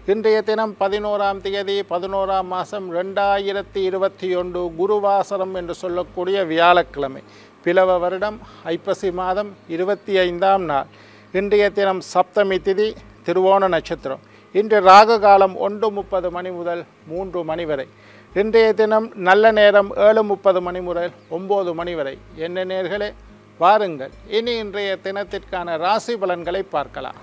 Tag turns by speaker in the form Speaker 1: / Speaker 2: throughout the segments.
Speaker 1: இன்றைய தினம் பதினோராம் தேதி பதினோராம் மாதம் ரெண்டாயிரத்தி இருபத்தி ஒன்று குருவாசரம் என்று சொல்லக்கூடிய வியாழக்கிழமை பிளவ வருடம் ஐப்பசி மாதம் இருபத்தி ஐந்தாம் நாள் இன்றைய தினம் சப்தமி திதி திருவோண நட்சத்திரம் இன்று ராகு காலம் ஒன்று முப்பது மணி முதல் மூன்று மணி வரை இன்றைய தினம் நல்ல நேரம் ஏழு முப்பது மணி முதல் ஒம்பது மணி வரை என்ன நேர்களே வாருங்கள் இனி இன்றைய தினத்திற்கான ராசி பலன்களை பார்க்கலாம்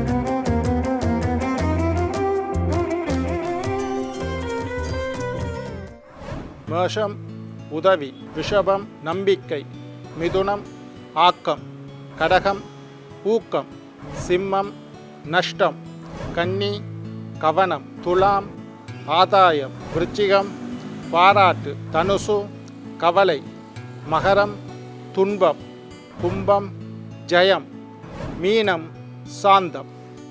Speaker 1: மேஷம் உதவி ரிஷபம் நம்பிக்கை மிதுனம் ஆக்கம் கடகம் ஊக்கம் சிம்மம் நஷ்டம் கன்னி கவனம் துலாம் ஆதாயம் விருச்சிகம் பாராட்டு தனுசு கவலை மகரம் துன்பம் கும்பம் ஜெயம் மீனம் சாந்தம்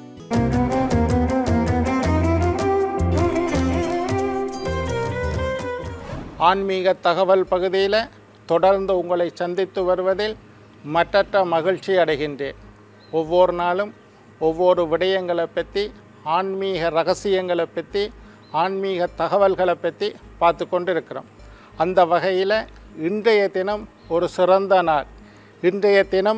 Speaker 1: ஆன்மீக தகவல் பகுதியில் தொடர்ந்து உங்களை சந்தித்து வருவதில் மற்றற்ற மகிழ்ச்சி அடைகின்றேன் ஒவ்வொரு நாளும் ஒவ்வொரு விடயங்களை பற்றி ஆன்மீக ரகசியங்களை பற்றி ஆன்மீக தகவல்களை பற்றி பார்த்து கொண்டு இருக்கிறோம் அந்த வகையில் இன்றைய தினம் ஒரு சிறந்த நாள் இன்றைய தினம்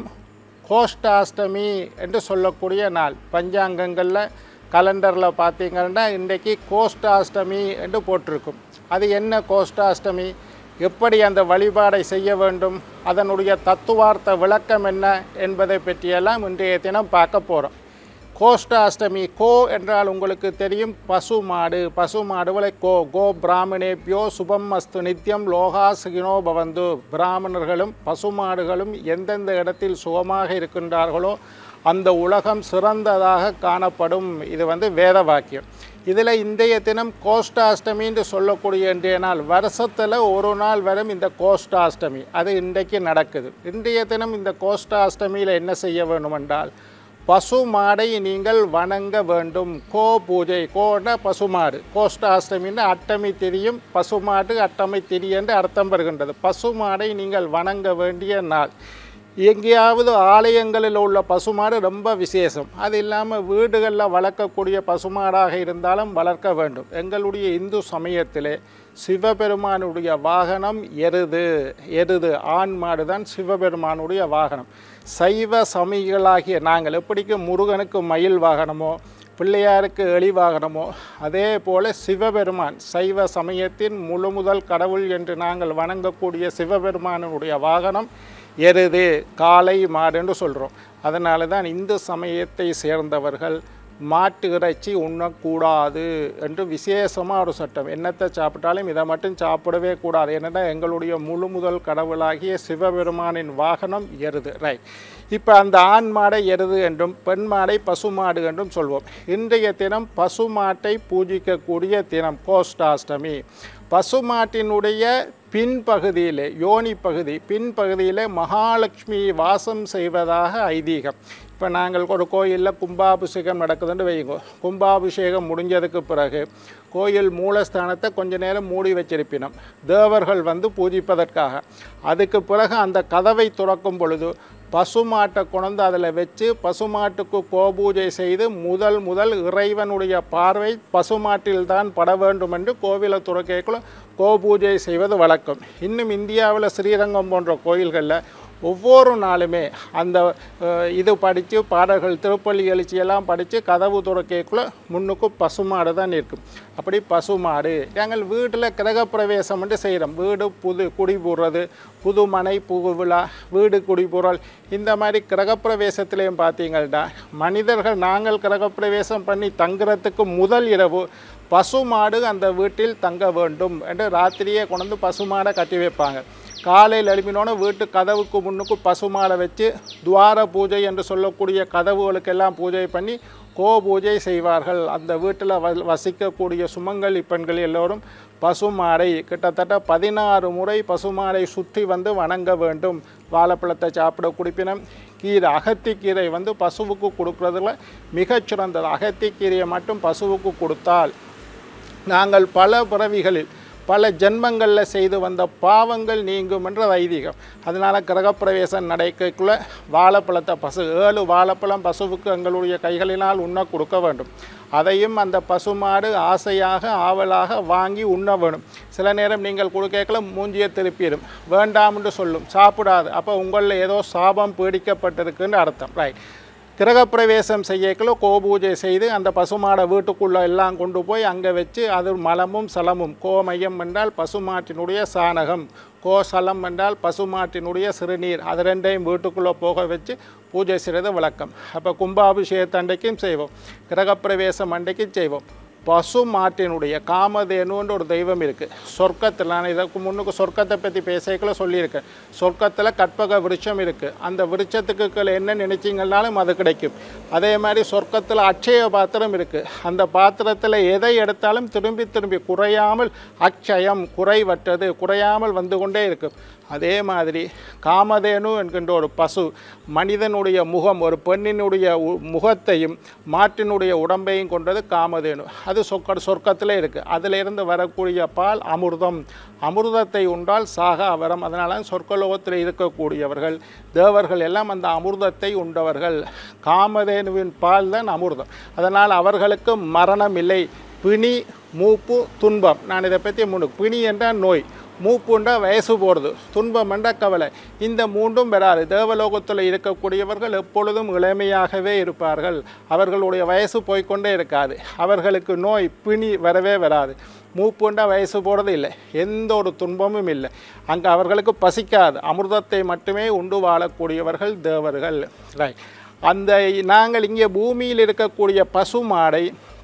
Speaker 1: கோஷ்டாஷ்டமி என்று சொல்லக்கூடிய நாள் பஞ்சாங்கங்களில் கலண்டரில் பார்த்தீங்கன்னா இன்றைக்கு கோஷ்டாஷ்டமி என்று போட்டிருக்கும் அது என்ன கோஷ்டாஷ்டமி எப்படி அந்த வழிபாடை செய்ய வேண்டும் அதனுடைய தத்துவார்த்த விளக்கம் என்ன என்பதை பற்றியெல்லாம் இன்றைய தினம் பார்க்க போகிறோம் கோஷ்டாஷ்டமி கோ என்றால் உங்களுக்கு தெரியும் பசு மாடு பசு மாடுகளை கோ கோ பிராமணேபியோ சுபம் அஸ்து நித்தியம் லோகா சுகினோ பவந்து பிராமணர்களும் பசுமாடுகளும் எந்தெந்த இடத்தில் சுகமாக இருக்கின்றார்களோ அந்த உலகம் சிறந்ததாக காணப்படும் இது வந்து வேத வாக்கியம் இதில் இன்றைய தினம் கோஷ்டாஷ்டமின்னு சொல்லக்கூடிய இன்றைய நாள் வருஷத்தில் ஒரு நாள் வரும் இந்த கோஷ்டாஷ்டமி அது இன்றைக்கு நடக்குது இன்றைய தினம் இந்த கோஷ்டாஷ்டமியில் என்ன செய்ய வேண்டுமென்றால் பசு மாடை நீங்கள் வணங்க வேண்டும் கோ பூஜை கோன பசுமாடு கோஷ்டாஷ்டமின்னு அட்டமி திரியும் பசுமாடு அட்டமை திரி என்று அர்த்தம் பெறுகின்றது பசு மாடை நீங்கள் வணங்க வேண்டிய நாள் எங்கேயாவது ஆலயங்களில் உள்ள பசுமாடு ரொம்ப விசேஷம் அது இல்லாமல் வீடுகளில் வளர்க்கக்கூடிய பசுமாடாக இருந்தாலும் வளர்க்க வேண்டும் எங்களுடைய இந்து சமயத்திலே சிவபெருமானுடைய வாகனம் எருது எருது ஆண் மாடு தான் சிவபெருமானுடைய வாகனம் சைவ சமயிகளாகிய நாங்கள் எப்படிக்கு முருகனுக்கு மயில் வாகனமோ பிள்ளையாருக்கு எலி வாகனமோ அதே போல சிவபெருமான் சைவ சமயத்தின் முழு முதல் கடவுள் என்று நாங்கள் வணங்கக்கூடிய சிவபெருமானுடைய வாகனம் எருது காளை மாடுன்னு சொல்கிறோம் அதனால தான் இந்து சமயத்தை சேர்ந்தவர்கள் மாட்டு இறைச்சி உண்ணக்கூடாது என்று விசேஷமாக ஒரு சட்டம் என்னத்தை சாப்பிட்டாலும் இதை மட்டும் சாப்பிடவே கூடாது என்னென்னா எங்களுடைய முழு முதல் கடவுளாகிய சிவபெருமானின் வாகனம் எருது ரைட் இப்போ அந்த ஆண் மாடை எருது என்றும் பெண் மாடை பசுமாடு என்றும் சொல்வோம் இன்றைய தினம் பசுமாட்டை பூஜிக்கக்கூடிய தினம் கோஷ்டாஷ்டமி பசுமாட்டினுடைய பின்பகுதியிலே யோனி பகுதி பின்பகுதியிலே மகாலட்சுமி வாசம் செய்வதாக ஐதீகம் இப்போ நாங்கள் ஒரு கோயிலில் கும்பாபிஷேகம் நடக்குதுன்னு வைங்க கும்பாபிஷேகம் முடிஞ்சதுக்கு பிறகு கோயில் மூலஸ்தானத்தை கொஞ்ச நேரம் மூடி வச்சிருப்பினோம் தேவர்கள் வந்து பூஜிப்பதற்காக அதுக்கு பிறகு அந்த கதவை துறக்கும் பொழுது பசுமாட்டை கொண்டு அதில் வச்சு பசுமாட்டுக்கு கோபூஜை செய்து முதல் முதல் இறைவனுடைய பார்வை பசுமாட்டில் தான் பட வேண்டும் என்று கோவிலை துறக்கைக்குள்ள கோபூஜை செய்வது வழக்கம் இன்னும் இந்தியாவில் ஸ்ரீரங்கம் போன்ற கோயில்களில் ஒவ்வொரு நாளுமே அந்த அஹ், இது படித்து பாடல்கள் திருப்பள்ளி எழுச்சியெல்லாம் படித்து கதவு துறக்கைக்குள்ளே முன்னுக்கு பசுமாடு தான் இருக்கும் அப்படி பசுமாடு நாங்கள் வீட்டில் கிரகப்பிரவேசம் என்று செய்கிறோம் வீடு புது குடி போடுறது புது மனை புது விழா வீடு குடிபுறல் இந்த மாதிரி கிரகப்பிரவேசத்திலையும் பார்த்தீங்கன்னா மனிதர்கள் நாங்கள் கிரகப்பிரவேசம் பண்ணி தங்குறதுக்கு முதல் இரவு பசுமாடு அந்த வீட்டில் தங்க வேண்டும் என்று ராத்திரியே கொண்டு வந்து பசுமாடை கட்டி வைப்பாங்க காலையில் எழுப்பினோன்னு வீட்டு கதவுக்கு முன்னுக்கு பசுமாடை வச்சு துவார பூஜை என்று சொல்லக்கூடிய கதவுகளுக்கெல்லாம் பூஜை பண்ணி கோ பூஜை செய்வார்கள் அந்த வீட்டில் வ வசிக்கக்கூடிய சுமங்கலி பெண்கள் எல்லோரும் பசுமாடை கிட்டத்தட்ட பதினாறு முறை பசுமாடை சுற்றி வந்து வணங்க வேண்டும் வாழைப்பழத்தை சாப்பிட குடிப்பினம் கீரை அகத்திக்கீரை வந்து பசுவுக்கு கொடுக்குறதுல மிகச்சிறந்தது அகத்திக்கீரையை மட்டும் பசுவுக்கு கொடுத்தால் நாங்கள் பல பிறவிகளில் பல ஜென்மங்களில் செய்து வந்த பாவங்கள் நீங்கும் என்ற ஐதீகம் அதனால் கிரகப்பிரவேசம் நடக்கக்குள்ள வாழைப்பழத்தை பசு ஏழு வாழைப்பழம் பசுவுக்கு எங்களுடைய கைகளினால் உண்ண கொடுக்க வேண்டும் அதையும் அந்த பசுமாடு ஆசையாக ஆவலாக வாங்கி உண்ண வேணும் சில நேரம் நீங்கள் கொடுக்கல மூஞ்சியை திருப்பிடும் வேண்டாம்னு சொல்லும் சாப்பிடாது அப்போ உங்களில் ஏதோ சாபம் பீடிக்கப்பட்டிருக்குன்னு அர்த்தம் ரைட் கிரகப்பிரவேசம் செய்யக்குள்ள கோபூஜை செய்து அந்த பசுமாடை வீட்டுக்குள்ளே எல்லாம் கொண்டு போய் அங்கே வச்சு அது மலமும் சலமும் கோமயம் என்றால் பசுமாட்டினுடைய சாணகம் கோசலம் என்றால் பசுமாட்டினுடைய சிறுநீர் அது ரெண்டையும் வீட்டுக்குள்ளே போக வச்சு பூஜை செய்கிறது வழக்கம் அப்போ கும்பாபிஷேகத்து அன்றைக்கும் செய்வோம் கிரகப்பிரவேசம் அன்றைக்கும் செய்வோம் பசு மாட்டினுடைய காமதேனுன்ற ஒரு தெய்வம் இருக்குது சொர்க்கத்தில் நான் இதற்கு முன்னுக்கு சொர்க்கத்தை பற்றி பேசக்குள்ள சொல்லியிருக்கேன் சொர்க்கத்தில் கற்பக விருட்சம் இருக்குது அந்த விருட்சத்துக்கு கீழே என்ன நினைச்சிங்கனாலும் அது கிடைக்கும் அதே மாதிரி சொர்க்கத்தில் அட்சய பாத்திரம் இருக்குது அந்த பாத்திரத்தில் எதை எடுத்தாலும் திரும்பி திரும்பி குறையாமல் அட்சயம் குறைவற்றது குறையாமல் வந்து கொண்டே இருக்கும் அதே மாதிரி காமதேனு என்கின்ற ஒரு பசு மனிதனுடைய முகம் ஒரு பெண்ணினுடைய உ- முகத்தையும் மாட்டினுடைய உடம்பையும் கொண்டது காமதேனு அது சொக்க சொர்க்கத்தில் இருக்குது அதிலிருந்து வரக்கூடிய பால் அமிர்தம் அமிர்தத்தை உண்டால் சாக அவரம் அதனால சொர்க்கலோகத்தில் இருக்கக்கூடியவர்கள் தேவர்கள் எல்லாம் அந்த அமிர்தத்தை உண்டவர்கள் காமதேனுவின் பால் தான் அமிர்தம் அதனால் அவர்களுக்கு மரணம் இல்லை பிணி மூப்பு துன்பம் நான் இதை பற்றி முன்னு பிணி என்றால் நோய் மூப்புண்டா வயசு போகிறது துன்பம் என்ற கவலை இந்த மூன்றும் வராது தேவலோகத்தில் இருக்கக்கூடியவர்கள் எப்பொழுதும் இளமையாகவே இருப்பார்கள் அவர்களுடைய வயசு போய்க்கொண்டே இருக்காது அவர்களுக்கு நோய் பிணி வரவே வராது மூப்புண்டா வயசு போகிறது இல்லை எந்த ஒரு துன்பமும் இல்லை அங்கே அவர்களுக்கு பசிக்காது அமிர்தத்தை மட்டுமே உண்டு வாழக்கூடியவர்கள் தேவர்கள் ரைட் அந்த நாங்கள் இங்கே பூமியில் இருக்கக்கூடிய பசுமாடை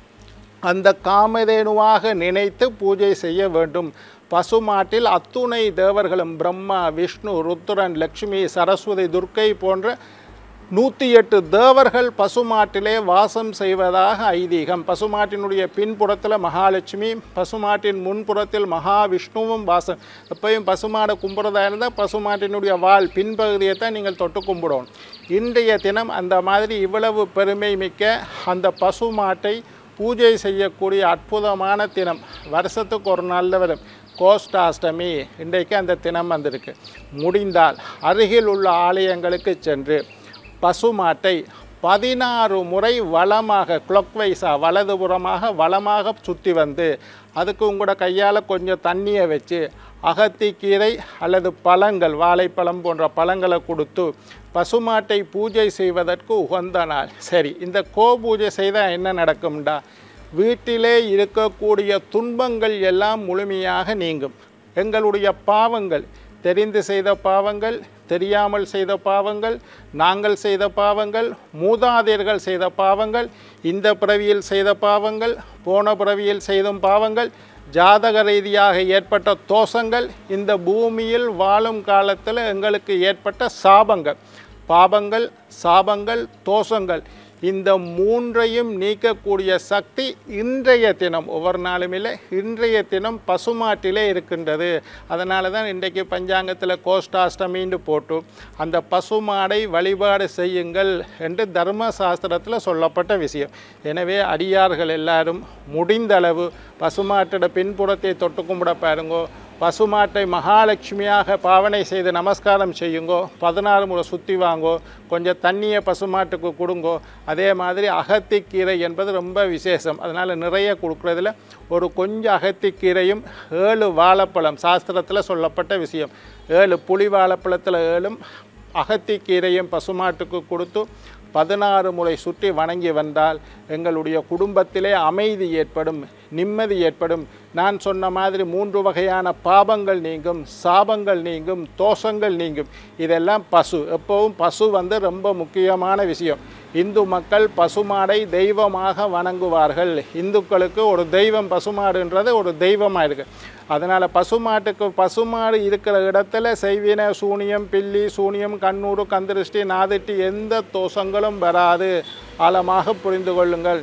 Speaker 1: அந்த காமதேனுவாக நினைத்து பூஜை செய்ய வேண்டும் பசுமாட்டில் அத்துணை தேவர்களும் பிரம்மா விஷ்ணு ருத்ரன் லக்ஷ்மி சரஸ்வதி துர்க்கை போன்ற நூற்றி எட்டு தேவர்கள் பசுமாட்டிலே வாசம் செய்வதாக ஐதீகம் பசுமாட்டினுடைய பின்புறத்தில் மகாலட்சுமி பசுமாட்டின் முன்புறத்தில் மகாவிஷ்ணுவும் வாசம் எப்பயும் பசுமாடை கும்பிட்றதா இருந்தால் பசுமாட்டினுடைய வால் பின்பகுதியை தான் நீங்கள் தொட்டு கும்பிடணும் இன்றைய தினம் அந்த மாதிரி இவ்வளவு பெருமை மிக்க அந்த பசுமாட்டை பூஜை செய்யக்கூடிய அற்புதமான தினம் வருஷத்துக்கு ஒரு நாளில் வரும் கோஷ்டாஷ்டமி இன்றைக்கு அந்த தினம் வந்திருக்கு முடிந்தால் அருகில் உள்ள ஆலயங்களுக்கு சென்று பசுமாட்டை பதினாறு முறை வளமாக கிளாக்வைஸாக வலதுபுறமாக வளமாக சுற்றி வந்து அதுக்கு உங்களோட கையால் கொஞ்சம் தண்ணியை வச்சு அகத்திக்கீரை அல்லது பழங்கள் வாழைப்பழம் போன்ற பழங்களை கொடுத்து பசுமாட்டை பூஜை செய்வதற்கு உகந்த நாள் சரி இந்த கோ பூஜை செய்தால் என்ன நடக்கும்டா வீட்டிலே இருக்கக்கூடிய துன்பங்கள் எல்லாம் முழுமையாக நீங்கும் எங்களுடைய பாவங்கள் தெரிந்து செய்த பாவங்கள் தெரியாமல் செய்த பாவங்கள் நாங்கள் செய்த பாவங்கள் மூதாதையர்கள் செய்த பாவங்கள் இந்த பிறவியில் செய்த பாவங்கள் போன பிறவியில் செய்தும் பாவங்கள் ஜாதக ரீதியாக ஏற்பட்ட தோஷங்கள் இந்த பூமியில் வாழும் காலத்தில் எங்களுக்கு ஏற்பட்ட சாபங்கள் பாபங்கள் சாபங்கள் தோஷங்கள் இந்த மூன்றையும் நீக்கக்கூடிய சக்தி இன்றைய தினம் ஒவ்வொரு நாளும் இல்லை இன்றைய தினம் பசுமாட்டிலே இருக்கின்றது அதனால தான் இன்றைக்கு பஞ்சாங்கத்தில் கோஷ்டாஷ்டமின்னு போட்டு அந்த பசுமாடை வழிபாடு செய்யுங்கள் என்று தர்ம சாஸ்திரத்தில் சொல்லப்பட்ட விஷயம் எனவே அடியார்கள் எல்லாரும் முடிந்தளவு பசுமாட்டோட பின்புறத்தை தொட்டு கும்பிட பாருங்கோ பசுமாட்டை மகாலட்சுமியாக பாவனை செய்து நமஸ்காரம் செய்யுங்கோ பதினாறு முறை சுற்றி வாங்கோ கொஞ்சம் தண்ணியை பசுமாட்டுக்கு கொடுங்கோ அதே மாதிரி அகத்திக்கீரை என்பது ரொம்ப விசேஷம் அதனால் நிறைய கொடுக்குறதுல ஒரு கொஞ்சம் அகத்திக்கீரையும் ஏழு வாழைப்பழம் சாஸ்திரத்தில் சொல்லப்பட்ட விஷயம் ஏழு புளி வாழைப்பழத்தில் ஏழும் அகத்திக்கீரையும் பசுமாட்டுக்கு கொடுத்து பதினாறு முறை சுற்றி வணங்கி வந்தால் எங்களுடைய குடும்பத்திலே அமைதி ஏற்படும் நிம்மதி ஏற்படும் நான் சொன்ன மாதிரி மூன்று வகையான பாபங்கள் நீங்கும் சாபங்கள் நீங்கும் தோஷங்கள் நீங்கும் இதெல்லாம் பசு எப்பவும் பசு வந்து ரொம்ப முக்கியமான விஷயம் இந்து மக்கள் பசுமாடை தெய்வமாக வணங்குவார்கள் இந்துக்களுக்கு ஒரு தெய்வம் பசுமாடுன்றது ஒரு தெய்வமாக இருக்குது அதனால் பசுமாட்டுக்கு பசுமாடு இருக்கிற இடத்துல செய்வின சூனியம் பில்லி சூனியம் கண்ணூறு கந்திருஷ்டி நாதிட்டி எந்த தோஷங்களும் வராது ஆழமாக புரிந்து கொள்ளுங்கள்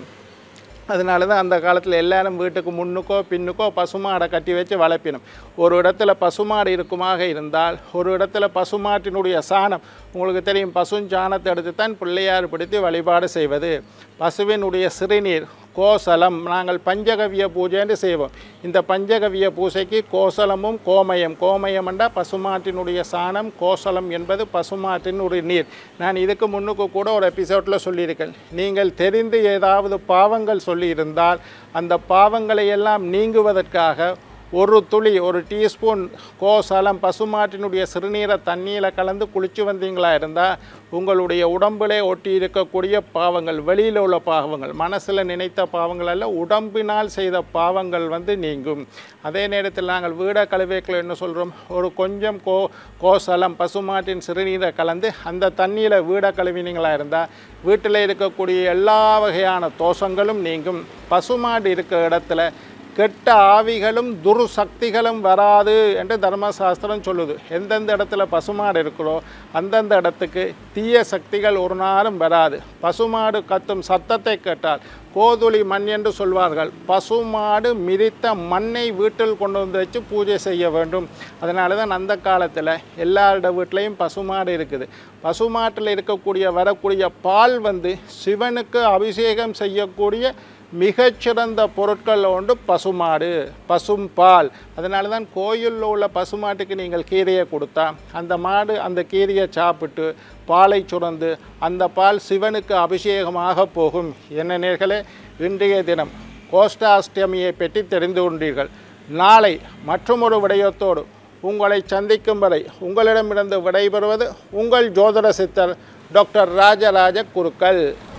Speaker 1: அதனால தான் அந்த காலத்தில் எல்லாரும் வீட்டுக்கு முன்னுக்கோ பின்னுக்கோ பசுமாடை கட்டி வச்சு வளர்ப்பினும் ஒரு இடத்துல பசுமாடு இருக்குமாக இருந்தால் ஒரு இடத்துல பசுமாட்டினுடைய சாணம் உங்களுக்கு தெரியும் பசுஞ்சாணத்தை எடுத்து தான் பிள்ளையார் பிடித்து வழிபாடு செய்வது பசுவினுடைய சிறுநீர் கோசலம் நாங்கள் பஞ்சகவிய பூஜைன்னு செய்வோம் இந்த பஞ்சகவிய பூஜைக்கு கோசலமும் கோமயம் கோமயம் என்றால் பசுமாட்டினுடைய சாணம் கோசலம் என்பது பசுமாட்டின் ஒரு நீர் நான் இதுக்கு முன்னுக்கு கூட ஒரு எபிசோடில் சொல்லியிருக்கேன் நீங்கள் தெரிந்து ஏதாவது பாவங்கள் சொல்லியிருந்தால் அந்த பாவங்களை எல்லாம் நீங்குவதற்காக ஒரு துளி ஒரு டீஸ்பூன் கோசலம் பசுமாட்டினுடைய சிறுநீரை தண்ணியில் கலந்து குளிச்சு வந்தீங்களா இருந்தால் உங்களுடைய உடம்பிலே ஒட்டி இருக்கக்கூடிய பாவங்கள் வெளியில் உள்ள பாவங்கள் மனசில் நினைத்த பாவங்கள் அல்ல உடம்பினால் செய்த பாவங்கள் வந்து நீங்கும் அதே நேரத்தில் நாங்கள் வீட கழுவேக்கில் என்ன சொல்கிறோம் ஒரு கொஞ்சம் கோ கோசலம் பசுமாட்டின் சிறுநீரை கலந்து அந்த தண்ணியில் வீட கழுவினீங்களா இருந்தால் வீட்டில் இருக்கக்கூடிய எல்லா வகையான தோஷங்களும் நீங்கும் பசுமாடு இருக்கிற இடத்துல கெட்ட ஆவிகளும் துர்சக்திகளும் வராது என்று தர்மசாஸ்திரம் சொல்லுது எந்தெந்த இடத்துல பசுமாடு இருக்கிறோ அந்தந்த இடத்துக்கு தீய சக்திகள் ஒரு நாளும் வராது பசுமாடு கத்தும் சத்தத்தை கேட்டால் கோதுளி மண் என்று சொல்வார்கள் பசுமாடு மிதித்த மண்ணை வீட்டில் கொண்டு வந்து வச்சு பூஜை செய்ய வேண்டும் அதனால தான் அந்த காலத்தில் எல்லாரோட வீட்லேயும் பசுமாடு இருக்குது பசுமாட்டில் இருக்கக்கூடிய வரக்கூடிய பால் வந்து சிவனுக்கு அபிஷேகம் செய்யக்கூடிய மிகச்சிறந்த பொருட்கள் ஒன்று பசுமாடு பசும் பால் அதனால தான் கோயிலில் உள்ள பசுமாட்டுக்கு நீங்கள் கீரையை கொடுத்தா அந்த மாடு அந்த கீரையை சாப்பிட்டு பாலை சுரந்து அந்த பால் சிவனுக்கு அபிஷேகமாக போகும் என்ன நேர்களே இன்றைய தினம் கோஷ்டாஷ்டமியை பற்றி தெரிந்து கொண்டீர்கள் நாளை மற்றொரு விடயத்தோடு உங்களை சந்திக்கும் வரை உங்களிடமிருந்து விடைபெறுவது உங்கள் ஜோதிட சித்தர் டாக்டர் ராஜராஜ குருக்கள்